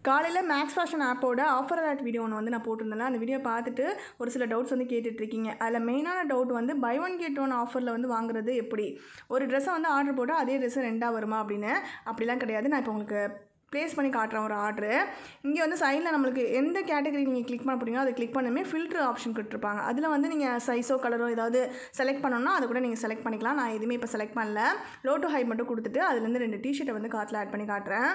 காலையில் Max fashion ஆப்போட offer alert video ஒன்று வந்து நான் போட்டிருந்தேன் அந்த வீடியோ பார்த்துட்டு ஒரு சில டவுட்ஸ் வந்து கேட்டுட்ருக்கீங்க அதில் மெயினான டவுட் வந்து பை ஒன் கெட் ஒன் ஆஃபரில் வந்து வாங்குறது எப்படி ஒரு ட்ரெஸ்ஸை வந்து ஆர்டர் போட்டால் அதே ட்ரெஸ்ஸு ரெண்டாக வருமா அப்படின்னு அப்படிலாம் கிடையாது நான் இப்போ உங்களுக்கு ப்ளேஸ் பண்ணி காட்டுறேன் ஒரு ஆர்டரு இங்கே வந்து சைடில் நம்மளுக்கு எந்த கேட்டகரி நீங்கள் கிளிக் பண்ண போறீங்களோ அதை கிளிக் பண்ணுமே ஃபில்டர் ஆப்ஷன் கொடுத்துருப்பாங்க அதில் வந்து நீங்கள் சைஸோ கலரோ ஏதாவது செலக்ட் பண்ணணும்னா அதை கூட நீங்கள் செலக்ட் பண்ணிக்கலாம் நான் எதுவுமே இப்போ செலக்ட் பண்ணல லோ டு ஹை மட்டும் கொடுத்துட்டு அதுலேருந்து ரெண்டு டிஷர்ட்டை வந்து கார்ட்டில் ஆட் பண்ணி காட்டுறேன்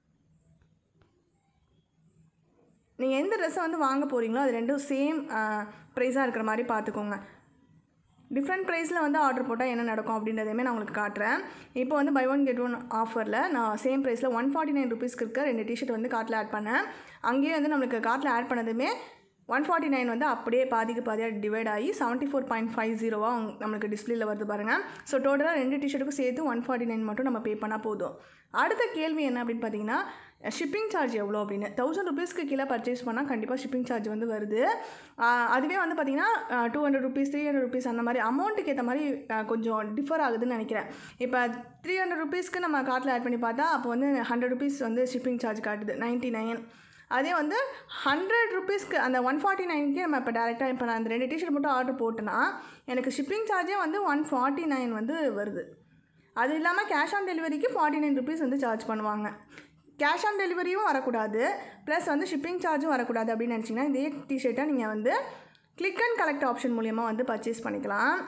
நீங்கள் எந்த ட்ரெஸ்ஸை வந்து வாங்க போகிறீங்களோ அது ரெண்டும் சேம் ப்ரைஸாக இருக்கிற மாதிரி பார்த்துக்கோங்க டிஃப்ரெண்ட் ப்ரைஸில் வந்து ஆர்டர் போட்டால் என்ன நடக்கும் அப்படின்றதையுமே நான் உங்களுக்கு காட்டுறேன் இப்போ வந்து பை ஒன் கெட் ஒன் ஆஃபரில் நான் சேம் ப்ரைஸில் ஒன் ஃபார்ட்டி நைன் ருபீஸ்க்கு இருக்க ரெண்டு டிஷர்ட் வந்து கார்ட்டில் ஆட் பண்ணேன் அங்கேயே வந்து நம்மளுக்கு கார்ட்டில் ஆட் பண்ணதுமே ஒன் ஃபார்ட்டி நைன் வந்து அப்படியே பாதிக்கு பாதியாக டிவைட் ஆகி செவன்ட்டி ஃபோர் பாயிண்ட் ஃபைவ் ஜீரோவாக நம்மளுக்கு டிஸ்பிளேல வருது பாருங்கள் ஸோ டோட்டலாக ரெண்டு டிஷர்ட்டுக்கும் சேர்த்து ஒன் ஃபார்ட்டி நைன் மட்டும் நம்ம பே பண்ணால் போதும் அடுத்த கேள்வி என்ன அப்படின்னு பார்த்தீங்கன்னா ஷிப்பிங் சார்ஜ் எவ்வளோ அப்படின்னு தௌசண்ட் ருபீஸ்க்கு கீழே பர்ச்சேஸ் பண்ணால் கண்டிப்பாக ஷிப்பிங் சார்ஜ் வந்து வருது ஆஹ் அதுவே வந்து பார்த்தீங்கன்னா two hundred rupees three hundred rupees அந்த மாதிரி அமௌண்ட்டுக்கு ஏற்ற மாதிரி ஆஹ் கொஞ்சம் டிஃபர் ஆகுதுன்னு நினைக்கிறேன் இப்போ த்ரீ ஹண்ட்ரட் ருபீஸ்க்கு நம்ம கார்ட்டில் ஆட் பண்ணி பார்த்தா அப்போ வந்து ஹண்ட்ரட் ருபீஸ் வந்து ஷிப்பிங் சார்ஜ் காட்டுது நைன்ட்டி நைன் அதே வந்து ஹண்ட்ரட் ருபீஸ்க்கு அந்த ஒன் ஃபார்ட்டி நைனுக்கே நம்ம இப்போ டேரெக்டாக இப்போ நான் அந்த ரெண்டு டிஷர்ட் மட்டும் ஆர்டர் போட்டேன்னா எனக்கு ஷிப்பிங் சார்ஜே வந்து ஒன் ஃபார்ட்டி நைன் வந்து வருது அது இல்லாமல் கேஷ் ஆன் டெலிவரிக்கு ஃபார்ட்டி நைன் ருபீஸ் வந்து சார்ஜ் பண்ணுவாங்க கேஷ் ஆன் டெலிவரியும் வரக்கூடாது ப்ளஸ் வந்து ஷிப்பிங் சார்ஜும் வரக்கூடாது அப்படின்னு நினச்சிங்கன்னா இதே டிஷர்ட்டை நீங்கள் வந்து கிளிக் அண்ட் கலெக்ட் ஆப்ஷன் மூலியமாக வந்து பர்ச்சேஸ் பண்ணிக்கலாம்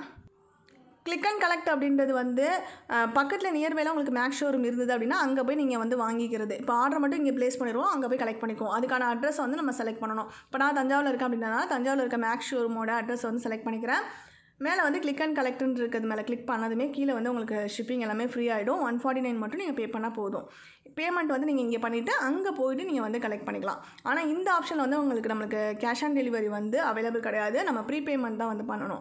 கிளிக் அண்ட் கலெக்ட் அப்படின்றது வந்து அஹ், பக்கத்தில் நியர்பைலாம் உங்களுக்கு மேக்ஸ் ஷோரூம் இருந்தது அப்படின்னா அங்கே போய் நீங்கள் வந்து வாங்கிக்கிறது இப்போ ஆர்டர் மட்டும் இங்கே ப்ளேஸ் பண்ணிடுவோம் அங்கே போய் கலெக்ட் பண்ணிக்குவோம் அதுக்கான அட்ரஸ் வந்து நம்ம செலக்ட் பண்ணணும் இப்போ நான் தஞ்சாவூரில் இருக்கேன் அப்படின்னா தஞ்சாவூரில் இருக்க மேக்ஸ் ஷோரூமோட அட்ரஸ் வந்து செலக்ட் பண்ணிக்கிறேன் மேலே வந்து கிளிக் அண்ட் கலெக்ட்னு இருக்கிறது மேலே கிளிக் பண்ணதுமே கீழே வந்து உங்களுக்கு ஷிப்பிங் எல்லாமே ஃப்ரீ ஆகிடும் ஒன் ஃபார்ட்டி நைன் மட்டும் நீங்கள் பே பண்ணால் போதும் பேமெண்ட் வந்து நீங்கள் இங்கே பண்ணிவிட்டு அங்கே போயிட்டு நீங்கள் வந்து கலெக்ட் பண்ணிக்கலாம் ஆனால் இந்த ஆப்ஷன் வந்து உங்களுக்கு நம்மளுக்கு கேஷ் ஆன் டெலிவரி வந்து அவைலபிள் கிடையாது நம்ம ப்ரீபேமெண்ட் தான் வந்து பண்ணணும்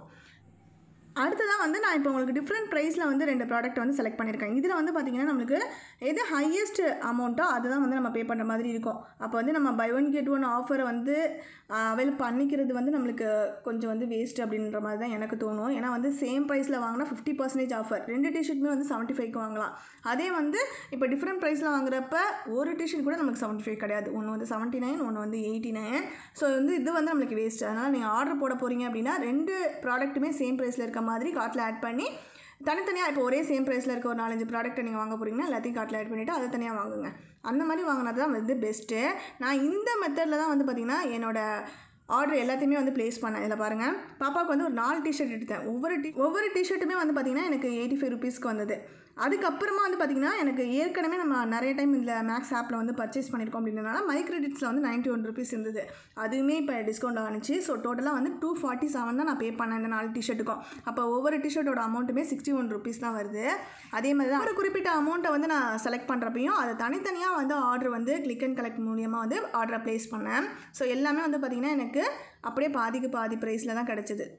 அடுத்ததாக வந்து நான் இப்போ உங்களுக்கு டிஃப்ரெண்ட் ப்ரைஸில் வந்து ரெண்டு ப்ராடக்ட் வந்து செலக்ட் பண்ணியிருக்கேன் இதில் வந்து பார்த்திங்கன்னா நம்மளுக்கு எது ஹையஸ்ட் அமௌண்ட்டோ அதுதான் வந்து நம்ம பே பண்ணுற மாதிரி இருக்கும் அப்போ வந்து நம்ம பை ஒன் கெட் ஒன் ஆஃபரை வந்து அவைல் பண்ணிக்கிறது வந்து நம்மளுக்கு கொஞ்சம் வந்து வேஸ்ட் அப்படின்ற மாதிரி தான் எனக்கு தோணும் ஏன்னா வந்து சேம் ப்ரைஸில் வாங்கினா ஃபிஃப்டி பர்சன்டேஜ் ஆஃபர் ரெண்டு டிஷர்ட்டுமே வந்து செவன்ட்டி ஃபைவ்க்கு வாங்கலாம் அதே வந்து இப்போ டிஃப்ரெண்ட் ப்ரைஸில் வாங்குறப்ப ஒரு டிஷர்ட் கூட நமக்கு செவன்ட்டி ஃபைவ் கிடையாது ஒன்று வந்து செவன்ட்டி நைன் ஒன்று வந்து எயிட்டி நைன் ஸோ வந்து இது வந்து நம்மளுக்கு வேஸ்ட் அதனால் நீங்கள் ஆர்டர் போட போகிறீங்க அப்படின்னா ரெண்டு ப்ராடக்ட்டுமே சேம் ப்ரைஸில் இருக்க மாதிரி கார்ட்டில் ஆட் பண்ணி தனித்தனியாக இப்போ ஒரே சேம் ப்ரைஸில் இருக்க ஒரு நாலஞ்சு ப்ராடக்ட்டை நீங்கள் வாங்க போகிறீங்கன்னா எல்லாத்தையும் கார்ட்டில் ஆட் பண்ணிவிட்டு அதை தனியாக வாங்குங்க அந்த மாதிரி வாங்கினது தான் வந்து பெஸ்ட்டு நான் இந்த மெத்தடில் தான் வந்து பார்த்திங்கன்னா என்னோட ஆர்டர் எல்லாத்தையுமே வந்து ப்ளேஸ் பண்ணேன் இதில் பாருங்கள் பாப்பாவுக்கு வந்து ஒரு நாலு டிஷர்ட் எடுத்தேன் ஒவ்வொரு டி ஒவ்வொரு டிஷர்ட்டுமே வந்து பார்த்திங்கன்னா எனக்கு எயிட்டி ஃபைவ் ருபீஸ்க்கு வந்தது அதுக்கப்புறமா வந்து பார்த்திங்கன்னா எனக்கு ஏற்கனவே நம்ம நிறைய டைம் இதில் மேக்ஸ் ஆப்பில் வந்து பர்ச்சேஸ் பண்ணியிருக்கோம் அப்படின்றனால மை கிரெடிட்ஸில் வந்து நைன்ட்டி ஒன் ருபீஸ் இருந்தது அதுவுமே இப்போ டிஸ்கவுண்ட் ஆனிச்சு ஸோ டோட்டலாக வந்து டூ ஃபார்ட்டி செவன் தான் நான் பே பண்ணேன் இந்த நாலு டிஷர்ட்டுக்கும் அப்போ ஒவ்வொரு டிஷர்ட்டோட அமௌண்ட்டுமே சிக்ஸ்டி ஒன் ருபீஸ் தான் வருது அதே மாதிரி தான் ஒரு குறிப்பிட்ட அமௌண்ட்டை வந்து நான் செலக்ட் பண்ணுறப்பையும் அதை தனித்தனியாக வந்து ஆர்டர் வந்து கிளிக் அண்ட் கலெக்ட் மூலியமாக வந்து ஆர்டரை ப்ளேஸ் பண்ணேன் ஸோ எல்லாமே வந்து பார்த்திங்கன்னா எனக்கு அப்படியே பாதிக்கு பாதி ப்ரைஸில் தான் கிடச்சிது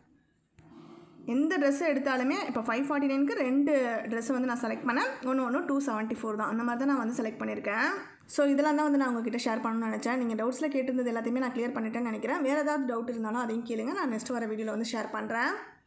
எந்த ட்ரெஸ் எடுத்தாலுமே இப்போ ஃபைவ் ஃபார்ட்டி நைனுக்கு ரெண்டு ட்ரெஸ்ஸை வந்து நான் செலக்ட் பண்ணேன் ஒன்று ஒன்று டூ செவன்ட்டி ஃபோர் தான் அந்த மாதிரி தான் நான் வந்து செலக்ட் பண்ணியிருக்கேன் ஸோ இதெல்லாம் தான் வந்து நான் உங்ககிட்ட ஷேர் பண்ணணும்னு நினச்சேன் நீங்கள் டவுட்ஸில் கேட்டிருந்தது எல்லாத்தையுமே நான் க்ளியர் பண்ணிட்டேன்னு நினைக்கிறேன் வேறு ஏதாவது டவுட் இருந்தாலும் அதையும் கேளுங்க நான் நெக்ஸ்ட் வர வீடியோவில் வந்து ஷேர் பண்ணுறேன்